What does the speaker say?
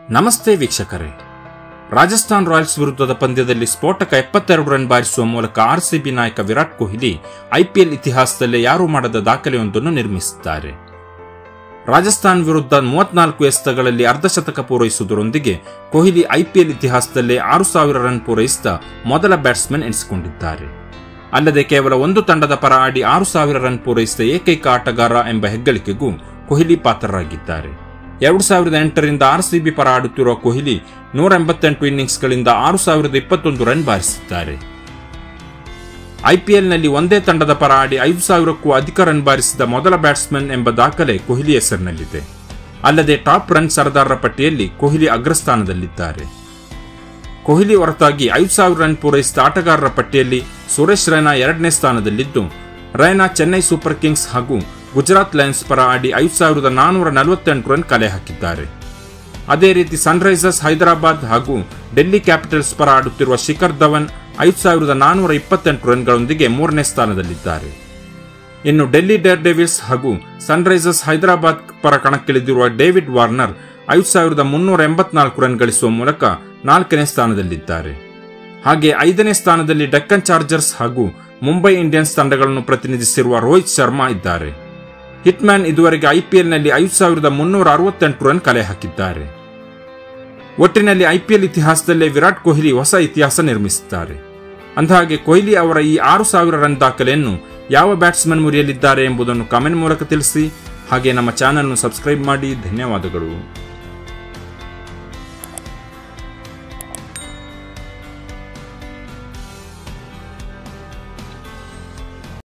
ನಮಸ್ತೆ ವೀಕ್ಷಕರೇ ರಾಜಸ್ಥಾನ್ ರಾಯಲ್ಸ್ ವಿರುದ್ಧದ ಪಂದ್ಯದಲ್ಲಿ ಸ್ಫೋಟಕ ಎಪ್ಪತ್ತೆರಡು ರನ್ ಬಾರಿಸುವ ಮೂಲಕ ಆರ್ಸಿಬಿ ನಾಯಕ ವಿರಾಟ್ ಕೊಹ್ಲಿ ಐಪಿಎಲ್ ಇತಿಹಾಸದಲ್ಲೇ ಯಾರೂ ಮಾಡದ ದಾಖಲೆಯೊಂದನ್ನು ನಿರ್ಮಿಸಿದ್ದಾರೆ ರಾಜಸ್ಥಾನ್ ವಿರುದ್ಧ ಮೂವತ್ನಾಲ್ಕು ಎಸೆತಗಳಲ್ಲಿ ಅರ್ಧಶತಕ ಪೂರೈಸುವುದರೊಂದಿಗೆ ಕೊಹ್ಲಿ ಐಪಿಎಲ್ ಇತಿಹಾಸದಲ್ಲೇ ಆರು ಸಾವಿರ ರನ್ ಪೂರೈಸಿದ ಮೊದಲ ಬ್ಯಾಟ್ಸ್ಮನ್ ಎನಿಸಿಕೊಂಡಿದ್ದಾರೆ ಅಲ್ಲದೆ ಕೇವಲ ಒಂದು ತಂಡದ ಪರ ಆಡಿ ಆರು ಸಾವಿರ ರನ್ ಪೂರೈಸಿದ ಏಕೈಕ ಆಟಗಾರ ಎಂಬ ಹೆಗ್ಗಳಿಕೆಗೂ ಕೊಹ್ಲಿ ಪಾತ್ರರಾಗಿದ್ದಾರೆ ಎರಡು ಸಾವಿರದ ಎಂಟರಿಂದ ಆರ್ಸಿಬಿ ಪರ ಆಡುತ್ತಿರುವ ಕೊಹ್ಲಿ ನೂರ ಎಂಬತ್ತೆಂಟು ಇನ್ನಿಂಗ್ಸ್ಗಳಿಂದ ಆರು ಸಾವಿರದ ಇಪ್ಪತ್ತೊಂದು ರನ್ ಬಾರಿಸಿದ್ದಾರೆ ಐಪಿಎಲ್ನಲ್ಲಿ ಒಂದೇ ತಂಡದ ಪರ ಆಡಿ ಐದು ಸಾವಿರಕ್ಕೂ ಅಧಿಕ ರನ್ ಬಾರಿಸಿದ ಮೊದಲ ಬ್ಯಾಟ್ಸ್ಮನ್ ಎಂಬ ದಾಖಲೆ ಕೊಹ್ಲಿ ಹೆಸರಿನಲ್ಲಿದೆ ಅಲ್ಲದೆ ಟಾಪ್ ರನ್ ಸರದಾರರ ಪಟ್ಟಿಯಲ್ಲಿ ಕೊಹ್ಲಿ ಅಗ್ರಸ್ಥಾನದಲ್ಲಿದ್ದಾರೆ ಕೊಹ್ಲಿ ಹೊರತಾಗಿ ಐದು ಸಾವಿರ ರನ್ ಪೂರೈಸಿದ ಆಟಗಾರರ ಪಟ್ಟಿಯಲ್ಲಿ ಸುರೇಶ್ ರೈನಾ ಎರಡನೇ ಸ್ಥಾನದಲ್ಲಿದ್ದು ರೈನಾ ಚೆನ್ನೈ ಸೂಪರ್ ಕಿಂಗ್ಸ್ ಹಾಗೂ ಗುಜರಾತ್ ಲಯನ್ಸ್ ಪರ ಆಡಿ ಐದು ಸಾವಿರದ ನಾನೂರ ನಲವತ್ತೆಂಟು ರನ್ ಕಲೆ ಹಾಕಿದ್ದಾರೆ ಅದೇ ರೀತಿ ಸನ್ರೈಸರ್ಸ್ ಹೈದರಾಬಾದ್ ಹಾಗೂ ಡೆಲ್ಲಿ ಕ್ಯಾಪಿಟಲ್ಸ್ ಪರ ಆಡುತ್ತಿರುವ ಶಿಖರ್ ಧವನ್ ಐದು ಸಾವಿರದ ನಾನೂರ ಇಪ್ಪತ್ತೆಂಟು ರನ್ಗಳೊಂದಿಗೆ ಮೂರನೇ ಸ್ಥಾನದಲ್ಲಿದ್ದಾರೆ ಇನ್ನು ಡೆಲ್ಲಿ ಡೇರ್ ಡೆವಿಲ್ಸ್ ಹಾಗೂ ಸನ್ರೈಸರ್ಸ್ ಹೈದರಾಬಾದ್ ಪರ ಕಣಕ್ಕಿಳಿದಿರುವ ಡೇವಿಡ್ ವಾರ್ನರ್ ಐದು ಸಾವಿರದ ಮುನ್ನೂರ ಎಂಬತ್ನಾಲ್ಕು ರನ್ ಗಳಿಸುವ ಮೂಲಕ ನಾಲ್ಕನೇ ಸ್ಥಾನದಲ್ಲಿದ್ದಾರೆ ಹಾಗೆ ಐದನೇ ಸ್ಥಾನದಲ್ಲಿ ಡೆಕ್ಕನ್ ಚಾರ್ಜರ್ಸ್ ಹಾಗೂ ಮುಂಬೈ ಇಂಡಿಯನ್ಸ್ ತಂಡಗಳನ್ನು ಪ್ರತಿನಿಧಿಸಿರುವ ರೋಹಿತ್ ಶರ್ಮಾ ಇದ್ದಾರೆ ಹಿಟ್ಮ್ಯಾನ್ ಇದುವರೆಗೆ ಐಪಿಎಲ್ನಲ್ಲಿ ಐದು ಸಾವಿರದ ಮುನ್ನೂರ ಅರವತ್ತೆಂಟು ರನ್ ಕಲೆ ಹಾಕಿದ್ದಾರೆ ಒಟ್ಟಿನಲ್ಲಿ ಐಪಿಎಲ್ ಇತಿಹಾಸದಲ್ಲೇ ವಿರಾಟ್ ಕೊಹ್ಲಿ ಹೊಸ ಇತಿಹಾಸ ನಿರ್ಮಿಸಿದ್ದಾರೆ ಅಂದಹಾಗೆ ಕೊಹ್ಲಿ ಅವರ ಈ ಆರು ಸಾವಿರ ರನ್ ದಾಖಲೆಯನ್ನು ಯಾವ ಬ್ಯಾಟ್ಸ್ಮನ್ ಮುರಿಯಲಿದ್ದಾರೆ ಎಂಬುದನ್ನು ಕಮೆಂಟ್ ಮೂಲಕ ತಿಳಿಸಿ ಹಾಗೆ ನಮ್ಮ ಚಾನಲ್ను ಸಬ್ಸ್ಕ್ರೈಬ್ ಮಾಡಿ ಧನ್ಯವಾದಗಳು